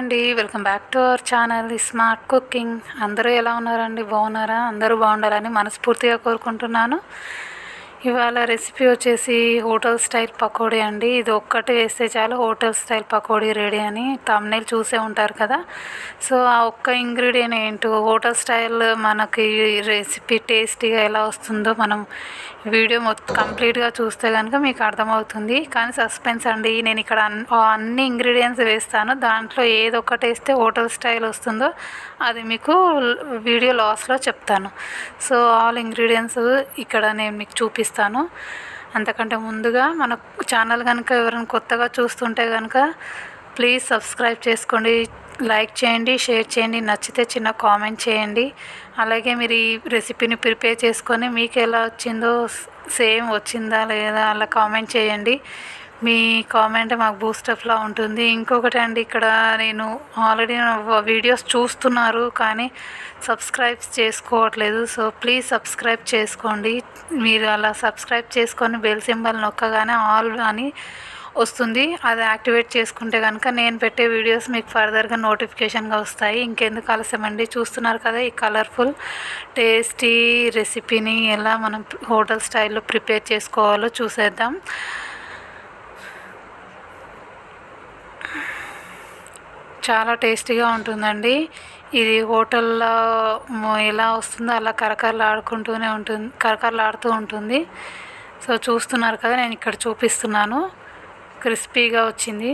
అండి welcome back to our channel smart cooking అందరూ ఎలా ఉన్నారండి బాగున్నారా అందరూ బాగుండాలని మనస్ఫూర్తిగా కోరుకుంటున్నాను ఇవాళ రెసిపీ వచ్చేసి హోటల్ స్టైల్ పకోడీ అండి ఇది ఒక్కటి వేస్తే చాలు హోటల్ స్టైల్ పకోడీ రెడీ అని తమ్నేల్ చూసే ఉంటారు కదా సో ఆ ఒక్క ఇంగ్రీడియంట్ ఏంటో హోటల్ స్టైల్ మనకి రెసిపీ టేస్టీగా ఎలా వస్తుందో మనం వీడియో మొత్తం కంప్లీట్గా చూస్తే కనుక మీకు అర్థమవుతుంది కానీ సస్పెన్స్ అండి నేను ఇక్కడ అన్- ఆ అన్ని ఇంగ్రీడియంట్స్ వేస్తాను దాంట్లో ఏదో ఒకటి వేస్తే హోటల్ స్టైల్ వస్తుందో అది మీకు వీడియో లాస్లో చెప్తాను సో ఆల్ ఇంగ్రీడియంట్స్ ఇక్కడ నేను మీకు చూపిస్తాను అంతకంటే ముందుగా మన ఛానల్ కనుక ఎవరైనా కొత్తగా చూస్తుంటే కనుక ప్లీజ్ సబ్స్క్రైబ్ చేసుకోండి లైక్ చేయండి షేర్ చేయండి నచ్చితే చిన్న కామెంట్ చేయండి అలాగే మీరు ఈ రెసిపీని ప్రిపేర్ చేసుకొని మీకు ఎలా వచ్చిందో సేమ్ వచ్చిందా లేదా అలా కామెంట్ చేయండి మీ కామెంట్ మాకు బూస్టప్లా ఉంటుంది ఇంకొకటి అండి ఇక్కడ నేను ఆల్రెడీ వీడియోస్ చూస్తున్నారు కానీ సబ్స్క్రైబ్ చేసుకోవట్లేదు సో ప్లీజ్ సబ్స్క్రైబ్ చేసుకోండి మీరు అలా సబ్స్క్రైబ్ చేసుకొని బెల్ సింబల్ నొక్కగానే ఆల్ అని వస్తుంది అది యాక్టివేట్ చేసుకుంటే కనుక నేను పెట్టే వీడియోస్ మీకు ఫర్దర్గా నోటిఫికేషన్గా వస్తాయి ఇంకెందుకు ఆలస్యం అండి చూస్తున్నారు కదా ఈ కలర్ఫుల్ టేస్టీ రెసిపీని ఎలా మనం హోటల్ స్టైల్లో ప్రిపేర్ చేసుకోవాలో చూసేద్దాం చాలా టేస్టీగా ఉంటుందండి ఇది హోటల్లో మ- ఎలా వస్తుందో అలా కరకరలాడుకుంటూనే ఉంటుంది కరకరలాడుతూ ఉంటుంది సో చూస్తున్నారు కదా నేను ఇక్కడ చూపిస్తున్నాను క్రిస్పీగా వచ్చింది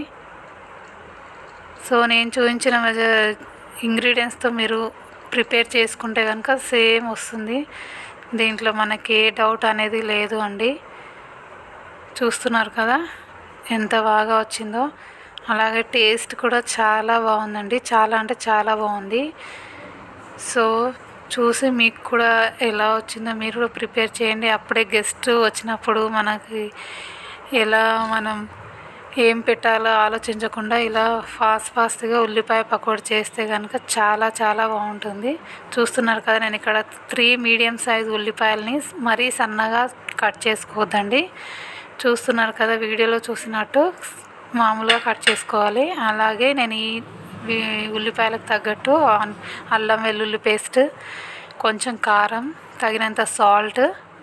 సో నేను చూపించిన ఇంగ్రీడియంట్స్తో మీరు ప్రిపేర్ చేసుకుంటే కనుక సేమ్ వస్తుంది దీంట్లో మనకి ఏ డౌట్ అనేది లేదు అండి చూస్తున్నారు కదా ఎంత బాగా వచ్చిందో అలాగే టేస్ట్ కూడా చాలా బాగుందండి చాలా అంటే చాలా బాగుంది సో చూసి మీకు కూడా ఎలా వచ్చిందో మీరు కూడా ప్రిపేర్ చేయండి అప్పుడే గెస్ట్ వచ్చినప్పుడు మనకి ఎలా మనం ఏం పెట్టాలో ఆలోచించకుండా ఇలా ఫాస్ట్ ఫాస్ట్గా ఉల్లిపాయ పకోడీ చేస్తే కనుక చాలా చాలా బాగుంటుంది చూస్తున్నారు కదా నేను ఇక్కడ త్రీ మీడియం సైజ్ ఉల్లిపాయలని మరీ సన్నగా కట్ చేసుకోవద్దండి చూస్తున్నారు కదా వీడియోలో చూసినట్టు మామూలుగా కట్ చేసుకోవాలి అలాగే నేను ఈ ఈ ఉల్లిపాయలకు తగ్గట్టు ఆన్- అల్లం వెల్లుల్లి పేస్ట్ కొంచెం కారం తగినంత సాల్ట్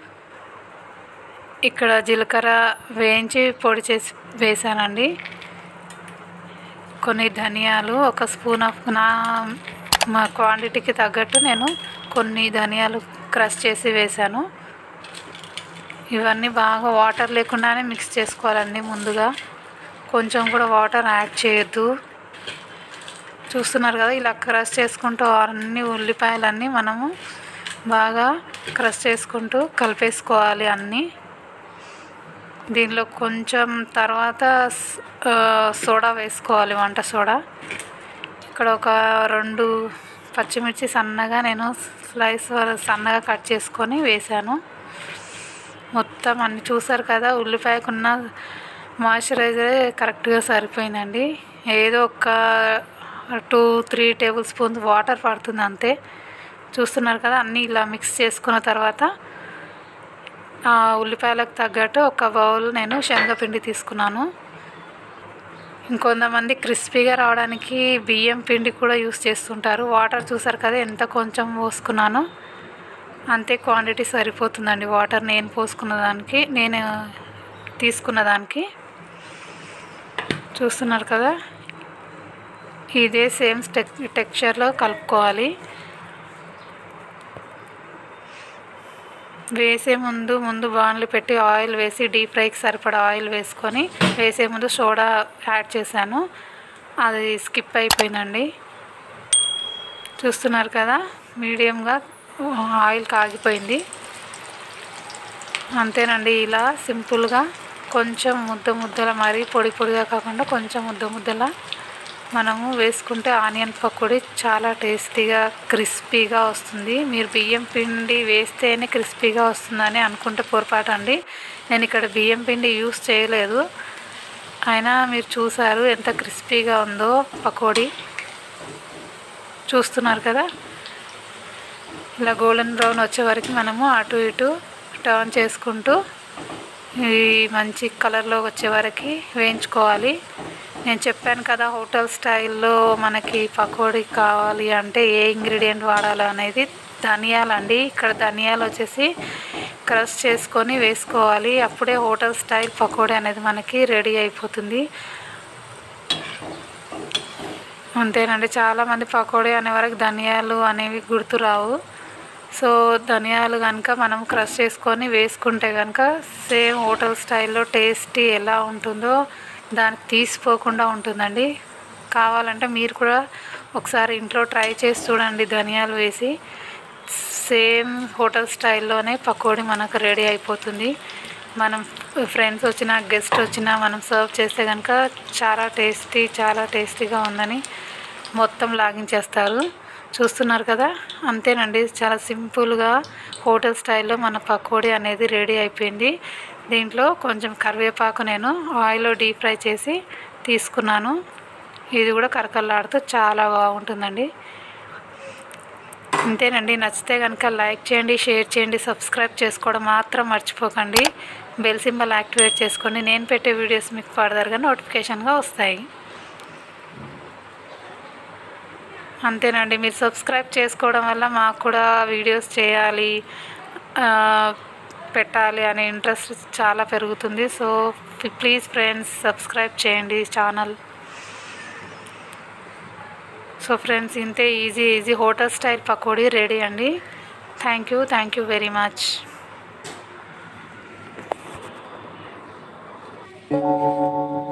ఇక్కడ జీలకర్ర వేయించి పొడి చేసి వేసానండి కొన్ని ధనియాలు ఒక స్పూన్ ఆఫ్ నా మా క్వాంటిటీకి తగ్గట్టు నేను కొన్ని ధనియాలు క్రష్ చేసి వేశాను ఇవన్నీ బాగా వాటర్ లేకుండానే మిక్స్ చేసుకోవాలండి ముందుగా కొంచెం కూడా వాటర్ యాడ్ చేయొద్దు చూస్తున్నారు కదా ఇలా క్రష్ చేసుకుంటూ అన్ని ఉల్లిపాయలన్నీ మనము బాగా క్రష్ చేసుకుంటూ కలిపేసుకోవాలి అన్నీ దీనిలో కొంచెం తర్వాత స్- ఆ, సోడా వేసుకోవాలి వంట సోడా ఇక్కడ ఒక రెండు పచ్చిమిర్చి సన్నగా నేను స్లైస్ వర- సన్నగా కట్ చేసుకొని వేశాను మొత్తం అన్ని చూసారు కదా ఉల్లిపాయకున్న మాయిశ్చరైజరే కరెక్ట్గా సరిపోయిందండి ఏదో ఒక two three tablespoons water పడుతుంది అంతే చూస్తున్నారు కదా అన్నీ ఇలా మిక్స్ చేసుకున్న తర్వాత ఆ ఉల్లిపాయలకు తగ్గట్టు ఒక బౌల్ నేను శనగపిండి తీసుకున్నాను ఇంకొంతమంది క్రిస్పీగా రావడానికి బియ్యం పిండి కూడా యూస్ చేస్తుంటారు వాటర్ చూసారు కదా ఎంత కొంచెం పోసుకున్నాను అంతే క్వాంటిటీ సరిపోతుందండి వాటర్ నేను పోసుకున్న దానికి నేను తీసుకున్న దానికి చూస్తున్నారు కదా ఇదే సేమ్ టెక్ టెక్స్చర్లో కలుపుకోవాలి వేసే ముందు ముందు బాణలు పెట్టి ఆయిల్ వేసి డీప్ ఫ్రైకి సరిపడా ఆయిల్ వేసుకొని వేసే ముందు సోడా యాడ్ చేశాను అది స్కిప్ అయిపోయిందండి చూస్తున్నారు కదా మీడియంగా ఆయిల్ కాగిపోయింది అంతేనండి ఇలా సింపుల్గా కొంచెం ముద్ద ముద్దల మరీ పొడి పొడిగా కాకుండా కొంచెం ముద్ద ముద్దలా మనము వేసుకుంటే ఆనియన్ పకోడీ చాలా టేస్టీగా క్రిస్పీగా వస్తుంది మీరు బియ్యం పిండి వేస్తేనే క్రిస్పీగా వస్తుందని అనుకుంటే పొరపాటు అండి నేను ఇక్కడ బియ్యం పిండి యూస్ చేయలేదు అయినా మీరు చూసారు ఎంత క్రిస్పీగా ఉందో పకోడీ చూస్తున్నారు కదా ఇలా గోల్డెన్ బ్రౌన్ వచ్చే వరకు మనము అటు ఇటు టర్న్ చేసుకుంటూ ఈ మంచి కలర్లో వచ్చే వరకు వేయించుకోవాలి నేను చెప్పాను కదా హోటల్ స్టైల్లో మనకి పకోడీ కావాలి అంటే ఏ ఇంగ్రీడియంట్ వాడాలి అనేది ధనియాలు అండి ఇక్కడ ధనియాలు వచ్చేసి క్రష్ చేసుకొని వేసుకోవాలి అప్పుడే హోటల్ స్టైల్ పకోడీ అనేది మనకి రెడీ అయిపోతుంది అంతేనండి చాలామంది పకోడీ అనే వరకు ధనియాలు అనేవి గుర్తురావు సో ధనియాలు కనుక మనం క్రష్ చేసుకొని వేసుకుంటే కనుక సేమ్ హోటల్ స్టైల్లో టేస్టీ ఎలా ఉంటుందో దానికి తీసిపోకుండా ఉంటుందండి కావాలంటే మీరు కూడా ఒకసారి ఇంట్లో ట్రై చేసి చూడండి ధనియాలు వేసి సేమ్ హోటల్ స్టైల్లోనే పకోడీ మనకు రెడీ అయిపోతుంది మనం ఫ్రెండ్స్ వచ్చినా గెస్ట్ వచ్చినా మనం సర్వ్ చేస్తే కనుక చాలా టేస్టీ చాలా టేస్టీగా ఉందని మొత్తం లాగించేస్తారు చూస్తున్నారు కదా అంతేనండి చాలా సింపుల్గా హోటల్ స్టైల్లో మన పకోడీ అనేది రెడీ అయిపోయింది దీంట్లో కొంచెం కరివేపాకు నేను ఆయిల్లో డీప్ ఫ్రై చేసి తీసుకున్నాను ఇది కూడా కరకల్లాడుతూ చాలా బాగుంటుందండి అంతేనండి నచ్చితే కనుక లైక్ చేయండి షేర్ చేయండి సబ్స్క్రైబ్ చేసుకోవడం మాత్రం మర్చిపోకండి బెల్ సింబల్ యాక్టివేట్ చేసుకోండి నేను పెట్టే వీడియోస్ మీకు ఫర్దర్గా నోటిఫికేషన్గా వస్తాయి అంతేనండి మీరు సబ్స్క్రైబ్ చేసుకోవడం వల్ల మాకు కూడా వీడియోస్ చేయాలి ఆ, పెట్టాలి అనే ఇంట్రెస్ట్ చాలా పెరుగుతుంది సో ప్లీజ్ ఫ్రెండ్స్ సబ్స్క్రైబ్ చేయండి ఛానల్ సో ఫ్రెండ్స్ ఇంతే easy easy hotel style pakodi ready అండి thank you thank you very much Thank